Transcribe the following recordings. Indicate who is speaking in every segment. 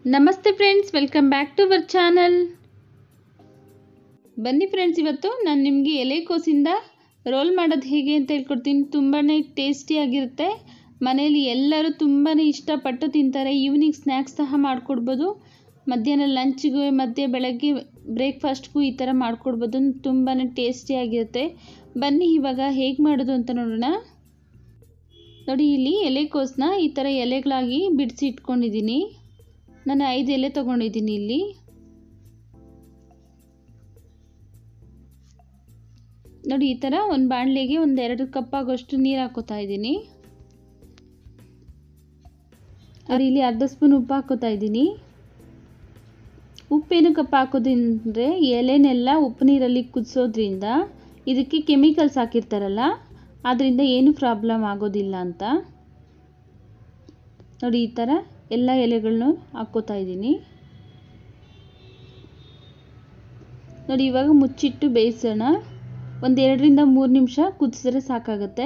Speaker 1: ನಮಸ್ತೆ friends welcome back to our channel ಬನ್ನಿ friends ಇವತ್ತು ನಾನು ನಿಮಗೆ ಎಲೆಕೋಸಿಂದ ರೋಲ್ ಮಾಡೋದು ಹೇಗೆ ಅಂತ ಹೇಳ್ಕೊಡ್ತೀನಿ ತುಂಬಾ ಟೇಸ್ಟಿಯಾಗಿರುತ್ತೆ ಮನೇಲಿ ಎಲ್ಲರೂ ತುಂಬಾ ಇಷ್ಟಪಟ್ಟು ತಿಂತಾರೆ ಈವ್ನಿಂಗ್ ಸ್ನ್ಯಾಕ್ಸ್ ಸಹ ಮಾಡಿಕೊಡ್ಬೋದು ಮಧ್ಯಾಹ್ನ ಲಂಚ್ಗೂ ಮಧ್ಯೆ ಬೆಳಗ್ಗೆ ಬ್ರೇಕ್ಫಾಸ್ಟ್ಗೂ ಈ ಥರ ಮಾಡಿಕೊಡ್ಬೋದು ತುಂಬಾ ಟೇಸ್ಟಿಯಾಗಿರುತ್ತೆ ಬನ್ನಿ ಇವಾಗ ಹೇಗೆ ಮಾಡೋದು ಅಂತ ನೋಡೋಣ ನೋಡಿ ಇಲ್ಲಿ ಎಲೆಕೋಸನ್ನ ಈ ಥರ ಎಲೆಗಳಾಗಿ ಬಿಡಿಸಿ ಇಟ್ಕೊಂಡಿದ್ದೀನಿ ನಾನು ಐದು ಎಲೆ ತೊಗೊಂಡಿದ್ದೀನಿ ಇಲ್ಲಿ ನೋಡಿ ಈ ಥರ ಒಂದು ಬಾಣಲೆಗೆ ಒಂದು ಎರಡು ಕಪ್ ಆಗೋಷ್ಟು ನೀರು ಹಾಕೋತಾ ಇದ್ದೀನಿ ಅದು ಇಲ್ಲಿ ಅರ್ಧ ಸ್ಪೂನ್ ಉಪ್ಪು ಹಾಕೋತಾ ಇದ್ದೀನಿ ಉಪ್ಪೇನು ಕಪ್ ಹಾಕೋದಂದರೆ ಎಲೆನೆಲ್ಲ ಉಪ್ಪು ನೀರಲ್ಲಿ ಕುದಿಸೋದ್ರಿಂದ ಇದಕ್ಕೆ ಕೆಮಿಕಲ್ಸ್ ಹಾಕಿರ್ತಾರಲ್ಲ ಆದ್ದರಿಂದ ಏನು ಪ್ರಾಬ್ಲಮ್ ಆಗೋದಿಲ್ಲ ಅಂತ ನೋಡಿ ಈ ಥರ ಎಲ್ಲ ಎಲೆಗಳನ್ನು ಹಾಕ್ಕೋತಾ ಇದ್ದೀನಿ ನೋಡಿ ಇವಾಗ ಮುಚ್ಚಿಟ್ಟು ಬೇಯಿಸೋಣ ಒಂದು ಎರಡರಿಂದ ಮೂರು ನಿಮಿಷ ಕುದಿಸಿದ್ರೆ ಸಾಕಾಗುತ್ತೆ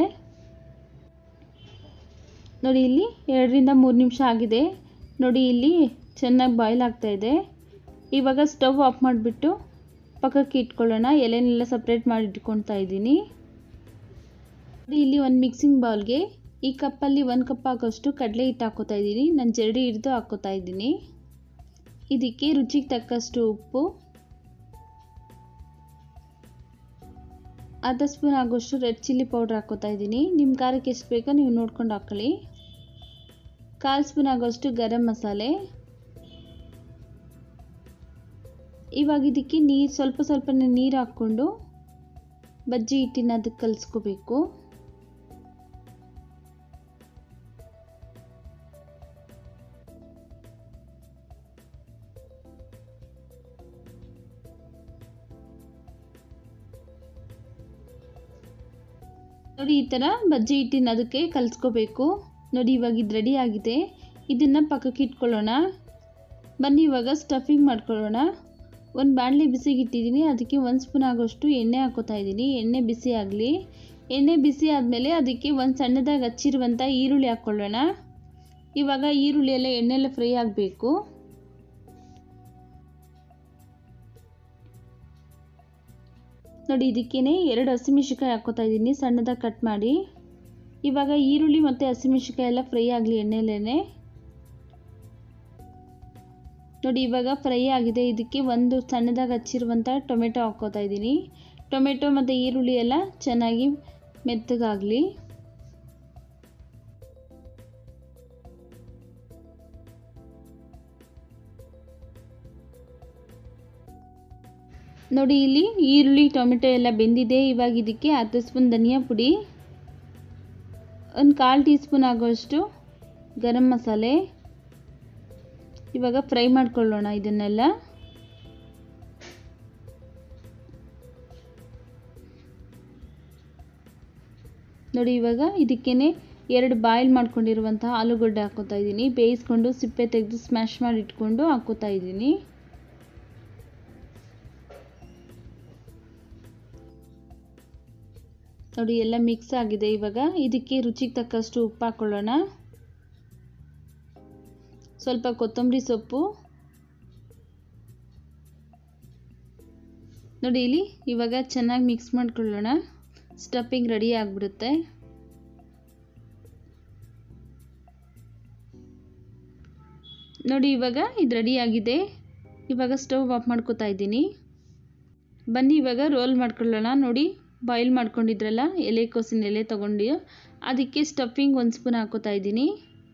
Speaker 1: ನೋಡಿ ಇಲ್ಲಿ ಎರಡರಿಂದ ಮೂರು ನಿಮಿಷ ಆಗಿದೆ ನೋಡಿ ಇಲ್ಲಿ ಚೆನ್ನಾಗಿ ಬಾಯ್ಲ್ ಆಗ್ತಾ ಇದೆ ಇವಾಗ ಸ್ಟವ್ ಆಫ್ ಮಾಡಿಬಿಟ್ಟು ಪಕ್ಕಕ್ಕೆ ಇಟ್ಕೊಳ್ಳೋಣ ಎಲೆನೆಲ್ಲ ಸಪ್ರೇಟ್ ಮಾಡಿ ಇಟ್ಕೊಳ್ತಾ ಇದ್ದೀನಿ ಇಲ್ಲಿ ಒಂದು ಮಿಕ್ಸಿಂಗ್ ಬೌಲ್ಗೆ ಈ ಕಪ್ಪಲ್ಲಿ ಒಂದು ಕಪ್ ಆಗೋಷ್ಟು ಕಡಲೆ ಹಿಟ್ಟು ಹಾಕೋತಾ ಇದ್ದೀನಿ ನಾನು ಜರಡಿ ಹಿಡಿದು ಹಾಕೋತಾ ಇದ್ದೀನಿ ಇದಕ್ಕೆ ರುಚಿಗೆ ತಕ್ಕಷ್ಟು ಉಪ್ಪು ಅರ್ಧ ಸ್ಪೂನ್ ಆಗೋಷ್ಟು ರೆಡ್ ಚಿಲ್ಲಿ ಪೌಡ್ರ್ ಹಾಕೋತಾ ಇದ್ದೀನಿ ನಿಮ್ಮ ಖಾರಕ್ಕೆ ಎಷ್ಟು ಬೇಕೋ ನೀವು ನೋಡ್ಕೊಂಡು ಹಾಕೊಳ್ಳಿ ಕಾಲು ಸ್ಪೂನ್ ಆಗೋಷ್ಟು ಗರಂ ಮಸಾಲೆ ಇವಾಗ ಇದಕ್ಕೆ ನೀರು ಸ್ವಲ್ಪ ಸ್ವಲ್ಪನೇ ನೀರು ಹಾಕ್ಕೊಂಡು ಬಜ್ಜಿ ಹಿಟ್ಟಿನ ಅದಕ್ಕೆ ಕಲಿಸ್ಕೋಬೇಕು ನೋಡಿ ಈ ಥರ ಬಜ್ಜಿ ಹಿಟ್ಟಿನ ಅದಕ್ಕೆ ಕಲಿಸ್ಕೋಬೇಕು ನೋಡಿ ಇವಾಗ ಇದು ರೆಡಿ ಆಗಿದೆ ಇದನ್ನು ಪಕ್ಕಕ್ಕೆ ಇಟ್ಕೊಳ್ಳೋಣ ಬನ್ನಿ ಇವಾಗ ಸ್ಟಫಿಂಗ್ ಮಾಡ್ಕೊಳ್ಳೋಣ ಒಂದು ಬಾಣಲೆ ಬಿಸಿಗೆ ಇಟ್ಟಿದ್ದೀನಿ ಅದಕ್ಕೆ ಒಂದು ಸ್ಪೂನ್ ಆಗೋಷ್ಟು ಎಣ್ಣೆ ಹಾಕೋತಾ ಇದ್ದೀನಿ ಎಣ್ಣೆ ಬಿಸಿ ಆಗಲಿ ಎಣ್ಣೆ ಬಿಸಿ ಆದಮೇಲೆ ಅದಕ್ಕೆ ಒಂದು ಸಣ್ಣದಾಗಿ ಹಚ್ಚಿರುವಂಥ ಈರುಳ್ಳಿ ಹಾಕ್ಕೊಳ್ಳೋಣ ಇವಾಗ ಈರುಳ್ಳಿ ಎಲ್ಲ ಎಣ್ಣೆಲ್ಲ ಫ್ರೈ ಆಗಬೇಕು ನೋಡಿ ಇದಕ್ಕೇನೆ ಎರಡು ಹಸಿಮೆಣ್ಸಿಕಾಯಿ ಹಾಕ್ಕೋತಾ ಇದ್ದೀನಿ ಸಣ್ಣದಾಗಿ ಕಟ್ ಮಾಡಿ ಇವಾಗ ಈರುಳ್ಳಿ ಮತ್ತು ಹಸಿಮೆಣ್ಸಿಕಾಯಿ ಎಲ್ಲ ಫ್ರೈ ಆಗಲಿ ಎಣ್ಣೆಲೇ ನೋಡಿ ಇವಾಗ ಫ್ರೈ ಆಗಿದೆ ಇದಕ್ಕೆ ಒಂದು ಸಣ್ಣದಾಗಿ ಹಚ್ಚಿರುವಂಥ ಟೊಮೆಟೊ ಹಾಕ್ಕೋತಾ ಇದ್ದೀನಿ ಟೊಮೆಟೊ ಮತ್ತು ಈರುಳ್ಳಿ ಎಲ್ಲ ಚೆನ್ನಾಗಿ ಮೆತ್ತಗಾಗಲಿ ನೋಡಿ ಇಲ್ಲಿ ಈರುಳ್ಳಿ ಟೊಮೆಟೊ ಎಲ್ಲ ಬೆಂದಿದೆ ಇವಾಗ ಇದಕ್ಕೆ ಹತ್ತು ಸ್ಪೂನ್ ಧನಿಯಾ ಪುಡಿ ಒಂದು ಕಾಲು ಟೀ ಸ್ಪೂನ್ ಆಗೋಷ್ಟು ಗರಂ ಮಸಾಲೆ ಇವಾಗ ಫ್ರೈ ಮಾಡ್ಕೊಳ್ಳೋಣ ಇದನ್ನೆಲ್ಲ ನೋಡಿ ಇವಾಗ ಇದಕ್ಕೇನೆ ಎರಡು ಬಾಯ್ಲ್ ಮಾಡ್ಕೊಂಡಿರುವಂತಹ ಆಲೂಗಡ್ಡೆ ಹಾಕೋತಾ ಇದ್ದೀನಿ ಬೇಯಿಸ್ಕೊಂಡು ಸಿಪ್ಪೆ ತೆಗೆದು ಸ್ಮ್ಯಾಶ್ ಮಾಡಿ ಇಟ್ಕೊಂಡು ಹಾಕೋತಾ ಇದ್ದೀನಿ ನೋಡಿ ಎಲ್ಲ ಮಿಕ್ಸ್ ಆಗಿದೆ ಇವಾಗ ಇದಕ್ಕೆ ರುಚಿಗೆ ತಕ್ಕಷ್ಟು ಉಪ್ಪು ಹಾಕ್ಕೊಳ್ಳೋಣ ಸ್ವಲ್ಪ ಕೊತ್ತಂಬರಿ ಸೊಪ್ಪು ನೋಡಿ ಇಲ್ಲಿ ಇವಾಗ ಚೆನ್ನಾಗಿ ಮಿಕ್ಸ್ ಮಾಡ್ಕೊಳ್ಳೋಣ ಸ್ಟಫಿಂಗ್ ರೆಡಿ ಆಗಿಬಿಡುತ್ತೆ ನೋಡಿ ಇವಾಗ ಇದು ರೆಡಿ ಆಗಿದೆ ಇವಾಗ ಸ್ಟವ್ ಆಫ್ ಮಾಡ್ಕೋತಾ ಇದ್ದೀನಿ ಬನ್ನಿ ಇವಾಗ ರೋಲ್ ಮಾಡ್ಕೊಳ್ಳೋಣ ನೋಡಿ ಬಾಯ್ಲ್ ಮಾಡ್ಕೊಂಡಿದ್ರಲ್ಲ ಎಲೆಕೋಸಿನ ಎಲೆ ತೊಗೊಂಡು ಅದಕ್ಕೆ ಸ್ಟಫಿಂಗ್ ಒಂದು ಸ್ಪೂನ್ ಹಾಕೋತಾ ಇದ್ದೀನಿ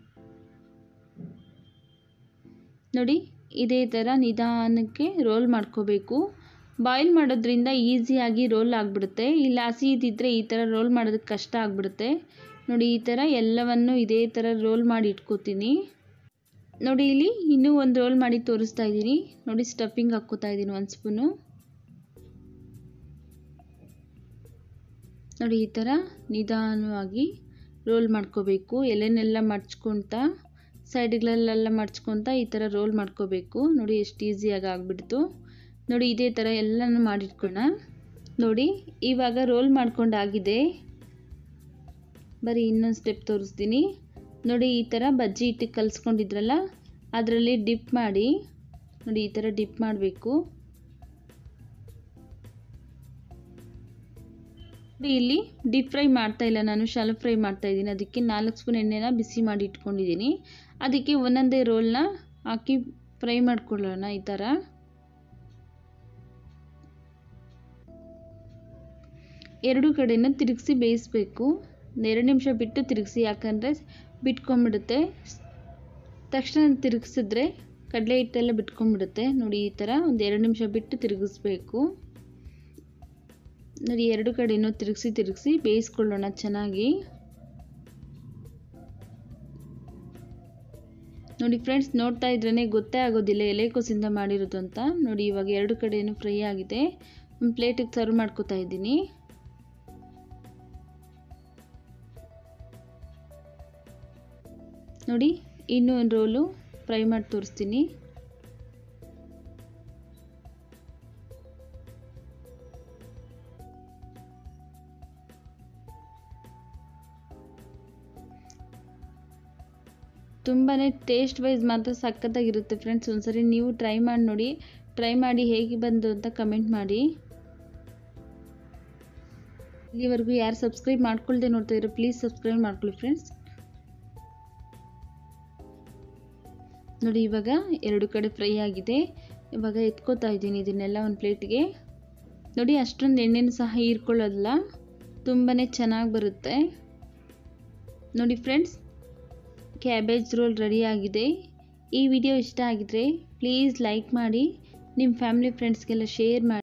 Speaker 1: ನೋಡಿ ಇದೇ ಥರ ನಿಧಾನಕ್ಕೆ ರೋಲ್ ಮಾಡ್ಕೋಬೇಕು ಬಾಯ್ಲ್ ಮಾಡೋದ್ರಿಂದ ಈಸಿಯಾಗಿ ರೋಲ್ ಆಗಿಬಿಡುತ್ತೆ ಇಲ್ಲ ಹಸಿ ಇದ್ದಿದ್ರೆ ಈ ಥರ ರೋಲ್ ಮಾಡೋದಕ್ಕೆ ಕಷ್ಟ ಆಗಿಬಿಡುತ್ತೆ ನೋಡಿ ಈ ಥರ ಎಲ್ಲವನ್ನು ಇದೇ ಥರ ರೋಲ್ ಮಾಡಿ ಇಟ್ಕೋತೀನಿ ನೋಡಿ ಇಲ್ಲಿ ಇನ್ನೂ ಒಂದು ರೋಲ್ ಮಾಡಿ ತೋರಿಸ್ತಾ ಇದ್ದೀನಿ ನೋಡಿ ಸ್ಟಫಿಂಗ್ ಹಾಕ್ಕೋತಾ ಇದ್ದೀನಿ ಒಂದು ಸ್ಪೂನು ನೋಡಿ ಈ ಥರ ನಿಧಾನವಾಗಿ ರೋಲ್ ಮಾಡ್ಕೋಬೇಕು ಎಲೆನೆಲ್ಲ ಮಡ್ಚ್ಕೊತ ಸೈಡ್ಗಳಲ್ಲೆಲ್ಲ ಮಡ್ಚ್ಕೊತ ಈ ಥರ ರೋಲ್ ಮಾಡ್ಕೋಬೇಕು ನೋಡಿ ಎಷ್ಟು ಈಸಿಯಾಗಿ ಆಗಿಬಿಡ್ತು ನೋಡಿ ಇದೇ ಥರ ಎಲ್ಲನೂ ಮಾಡಿಟ್ಕೊಳ್ಳೋಣ ನೋಡಿ ಇವಾಗ ರೋಲ್ ಮಾಡ್ಕೊಂಡಾಗಿದೆ ಬರೀ ಇನ್ನೊಂದು ಸ್ಟೆಪ್ ತೋರಿಸ್ತೀನಿ ನೋಡಿ ಈ ಥರ ಬಜ್ಜಿ ಹಿಟ್ಟಿಗೆ ಕಲಿಸ್ಕೊಂಡಿದ್ರಲ್ಲ ಅದರಲ್ಲಿ ಡಿಪ್ ಮಾಡಿ ನೋಡಿ ಈ ಥರ ಡಿಪ್ ಮಾಡಬೇಕು ಇಲ್ಲಿ ಡೀಪ್ ಫ್ರೈ ಮಾಡ್ತಾ ಇಲ್ಲ ನಾನು ಶಾಲೋ ಫ್ರೈ ಮಾಡ್ತಾ ಇದ್ದೀನಿ ಅದಕ್ಕೆ ನಾಲ್ಕು ಸ್ಪೂನ್ ಎಣ್ಣೆನ ಬಿಸಿ ಮಾಡಿ ಇಟ್ಕೊಂಡಿದ್ದೀನಿ ಅದಕ್ಕೆ ಒಂದೊಂದೇ ರೋಲ್ನ ಹಾಕಿ ಫ್ರೈ ಮಾಡ್ಕೊಳ್ಳೋಣ ಈ ಥರ ಎರಡು ಕಡೆನ ತಿರುಗಿಸಿ ಬೇಯಿಸಬೇಕು ಎರಡು ನಿಮಿಷ ಬಿಟ್ಟು ತಿರುಗಿಸಿ ಯಾಕಂದರೆ ಬಿಟ್ಕೊಂಡ್ಬಿಡುತ್ತೆ ತಕ್ಷಣ ತಿರುಗಿಸಿದ್ರೆ ಕಡಲೆ ಹಿಟ್ಟೆಲ್ಲ ಬಿಟ್ಕೊಂಡ್ಬಿಡುತ್ತೆ ನೋಡಿ ಈ ಥರ ಒಂದು ಎರಡು ನಿಮಿಷ ಬಿಟ್ಟು ತಿರುಗಿಸ್ಬೇಕು ನೋಡಿ ಎರಡು ಕಡೆನೂ ತಿರುಗಿಸಿ ತಿರುಗಿಸಿ ಬೇಯಿಸ್ಕೊಳ್ಳೋಣ ಚೆನ್ನಾಗಿ ನೋಡಿ ಫ್ರೆಂಡ್ಸ್ ನೋಡ್ತಾ ಇದ್ರೇ ಗೊತ್ತೇ ಆಗೋದಿಲ್ಲ ಎಲೆಕೋಸಿಂದ ಮಾಡಿರೋದು ಅಂತ ನೋಡಿ ಇವಾಗ ಎರಡು ಕಡೆನೂ ಫ್ರೈ ಆಗಿದೆ ಒಂದು ಪ್ಲೇಟಿಗೆ ಸರ್ವ್ ಮಾಡ್ಕೋತಾ ಇದ್ದೀನಿ ನೋಡಿ ಇನ್ನೂ ಒಂದು ರೋಲು ಫ್ರೈ ಮಾಡಿ ತೋರಿಸ್ತೀನಿ ತುಂಬಾ ಟೇಸ್ಟ್ ವೈಸ್ ಮಾತ್ರ ಸಖತ್ತಾಗಿರುತ್ತೆ ಫ್ರೆಂಡ್ಸ್ ಒಂದ್ಸರಿ ನೀವು ಟ್ರೈ ಮಾಡಿ ನೋಡಿ ಟ್ರೈ ಮಾಡಿ ಹೇಗೆ ಬಂದು ಅಂತ ಕಮೆಂಟ್ ಮಾಡಿ ಇಲ್ಲಿವರೆಗೂ ಯಾರು ಸಬ್ಸ್ಕ್ರೈಬ್ ಮಾಡ್ಕೊಳ್ದೆ ನೋಡ್ತಾ ಇರೋ ಪ್ಲೀಸ್ ಸಬ್ಸ್ಕ್ರೈಬ್ ಮಾಡ್ಕೊಳ್ಳಿ ಫ್ರೆಂಡ್ಸ್ ನೋಡಿ ಇವಾಗ ಎರಡು ಕಡೆ ಫ್ರೈ ಆಗಿದೆ ಇವಾಗ ಎತ್ಕೋತಾ ಇದ್ದೀನಿ ಇದನ್ನೆಲ್ಲ ಒಂದು ಪ್ಲೇಟ್ಗೆ ನೋಡಿ ಅಷ್ಟೊಂದು ಎಣ್ಣೆನೂ ಸಹ ಹೀರ್ಕೊಳ್ಳೋದಿಲ್ಲ ತುಂಬಾ ಚೆನ್ನಾಗಿ ಬರುತ್ತೆ ನೋಡಿ ಫ್ರೆಂಡ್ಸ್ ಕ್ಯಾಬೇಜ್ ರೋಲ್ ರೆಡಿಯಾಗಿದೆ ಈ ವಿಡಿಯೋ ಇಷ್ಟ ಆಗಿದ್ರೆ ಪ್ಲೀಸ್ ಲೈಕ್ ಮಾಡಿ ನಿಮ್ಮ ಫ್ಯಾಮಿಲಿ ಫ್ರೆಂಡ್ಸ್ಗೆಲ್ಲ ಶೇರ್ ಮಾಡಿ